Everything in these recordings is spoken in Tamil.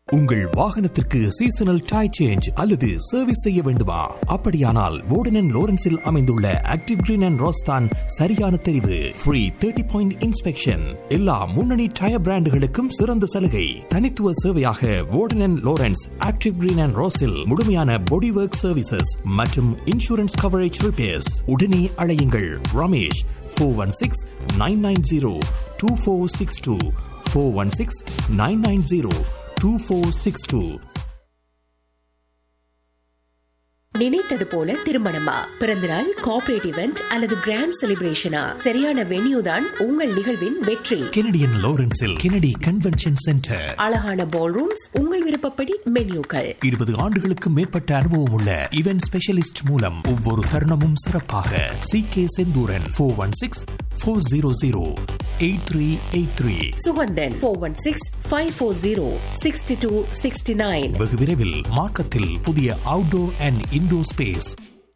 உங்கள் வாகனத்திற்கு சீசனல் டை சேஞ்ச் அல்லது சர்வீஸ் செய்ய வேண்டுமா அப்படியானால் வோர்டன் லோரன்ஸில் அமைந்துள்ள ஆக்டிவ் கிரீன் அண்ட் ரோஸ்தான் சரியான தெரிவு ஃப்ரீ தேர்ட்டி பாயிண்ட் இன்ஸ்பெக்ஷன் எல்லா முன்னணி டயர் பிராண்டுகளுக்கும் சிறந்த சலுகை தனித்துவ சேவையாக Warden Lawrence active green and ரோஸில் முழுமையான பாடி ஒர்க் சர்வீசஸ் மற்றும் இன்சூரன்ஸ் கவரேஜ் ரிப்பேர்ஸ் உடனே அழையுங்கள் Ramesh four one six nine nine zero two four six two four one six nine nine zero two four six two நினைத்தது போல திருமணமா பிறந்தநாள் கார்ப்பரேட் இவெண்ட் அல்லது கிராண்ட் செலிப்ரேஷனா சரியான வென்யூ தான் உங்கள் நிகழ்வின் வெற்றி கெனடியன் லாரன்ஸில் கெனடி கன்வென்ஷன் சென்டர் அழகான பால் ரூம்ஸ் உங்கள் விருப்பப்படி மென்யூக்கள் இருபது ஆண்டுகளுக்கு மேற்பட்ட அனுபவம் உள்ள இவென்ட் ஸ்பெஷலிஸ்ட் மூலம் ஒவ்வொரு தருணமும் சிறப்பாக C K Senthuran four one six four zero zero eight three eight three Sugandhan four one six five four zero sixty two sixty nine வெகு விரைவில் மார்க்கத்தில் புதிய outdoor and indoor space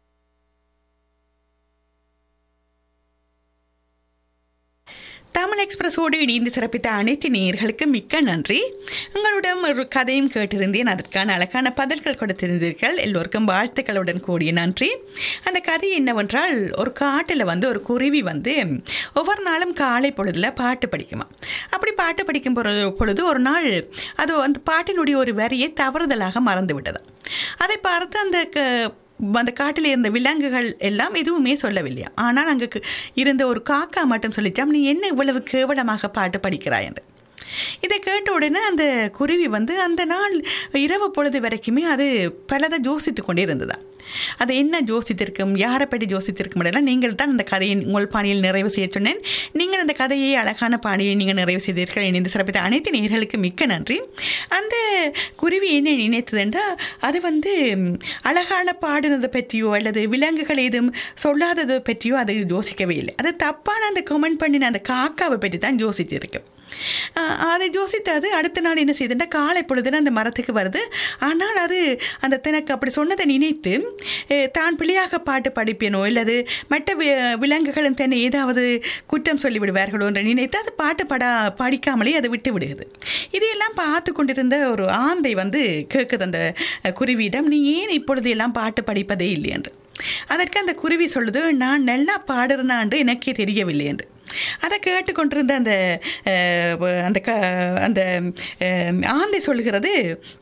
Tamil எக்ஸ்பிரஸோடு இணைந்து சிறப்பித்த அனைத்து நேயர்களுக்கு மிக்க நன்றி உங்களிடம் ஒரு கதையும் கேட்டிருந்தேன் அதற்கான அழகான பதில்கள் கொடுத்திருந்தீர்கள் எல்லோருக்கும் வாழ்த்துக்களுடன் கூடிய நன்றி அந்த கதை என்னவென்றால் ஒரு காட்டில் வந்து ஒரு குருவி வந்து ஒவ்வொரு நாளும் காலை பொழுதுல பாட்டு படிக்குமா அப்படி பாட்டு படிக்கும் பொழுது பொழுது ஒரு நாள் அது அந்த பாட்டினுடைய ஒரு வரியை தவறுதலாக மறந்து விட்டது அதை பார்த்து அந்த க- அந்த காட்டில் இருந்த விலங்குகள் எல்லாம் எதுவுமே சொல்லவில்லையா ஆனால் அங்கே கு- இருந்த ஒரு காக்கா மட்டும் சொல்லிச்சாம் நீ என்ன இவ்வளவு கேவலமாக பாட்டு படிக்கிறாய் என்று இதை கேட்ட உடனே அந்த குருவி வந்து அந்த நாள் இரவு பொழுது வரைக்குமே அது பலதை ஜோசித்து கொண்டே இருந்ததா அது என்ன ஜோசித்திருக்கும் யாரை பற்றி ஜோசித்திருக்கும் எல்லாம் நீங்கள் தான் அந்த கதையை உங்கள் பாணியில் நிறைவு செய்ய சொன்னேன் நீங்கள் அந்த கதையை அழகான பாணியை நீங்கள் நிறைவு செய்தீர்கள் இணைந்து சிறப்பித்த அனைத்து நேர்களுக்கு மிக்க நன்றி அந்த குருவி என்ன நினைத்தது என்றால் அது வந்து ம், அழகான பாடுனதை பற்றியோ அல்லது விலங்குகள் எதுவும் சொல்லாததை பற்றியோ அது யோசிக்கவே இல்லை அது தப்பான அந்த கமெண்ட் பண்ணின அந்த காக்காவை பற்றி தான் யோசித்திருக்கு ஆஹ் அதை யோசித்து அது அடுத்த நாள் என்ன செய்யுதுன்னா காலை பொழுதுன்னு அந்த மரத்துக்கு வருது ஆனால் அது அந்த தனக்கு அப்படி சொன்னதை நினைத்து அஹ், தான் பிள்ளையாக பாட்டு படிப்பேனோ இல்லது மற்ற வி- விலங்குகளும் தன்னை ஏதாவது குற்றம் சொல்லி விடுவார்களோ என்று நினைத்து அது பாட்டு படா படிக்காமலே அதை விட்டு விடுகிறது இதையெல்லாம் பார்த்து கொண்டிருந்த ஒரு ஆந்தை வந்து கேட்குது அந்த அஹ், குருவியிடம் நீ ஏன் இப்பொழுது எல்லாம் பாட்டு படிப்பதே இல்லை என்று அதற்கு அந்த குருவி சொல்லுது நான் நல்லா பாடுறேனான்று எனக்கே தெரியவில்லை என்று அதை கேட்டுக்கொண்டிருந்த அந்த அஹ், அந்த க அந்த அஹ், ஆந்தை சொல்கிறது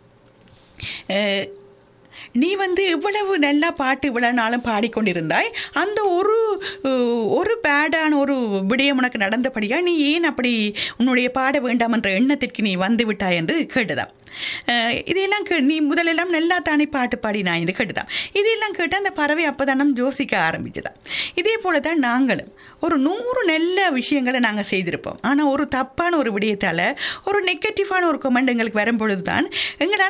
அஹ், நீ வந்து இவ்வளவு நல்லா பாட்டு இவ்வளவு நாளும் பாடிக்கொண்டிருந்தாய் அந்த ஒரு அஹ், ஒரு பேடான ஒரு விடயம் உனக்கு நடந்தபடியா நீ ஏன் அப்படி உன்னுடைய பாட வேண்டாம் என்ற எண்ணத்திற்கு நீ வந்து விட்டாய் என்று கேட்டுதாம் அஹ், இதையெல்லாம் கே நீ முதலெல்லாம் நல்லா தானே பாட்டு பாடினாய் என்று கேட்டுதான் இதையெல்லாம் கேட்டு அந்த பறவை அப்போதான் யோசிக்க ஆரம்பிச்சுதான் இதே போல தான் நாங்களும் ஒரு நூறு நல்ல விஷயங்களை நாங்கள் செய்திருப்போம் ஆனால் ஒரு தப்பான ஒரு விடயத்தால் ஒரு நெகட்டிவான ஒரு கமெண்ட் எங்களுக்கு வரும்பொழுது தான் எங்களால்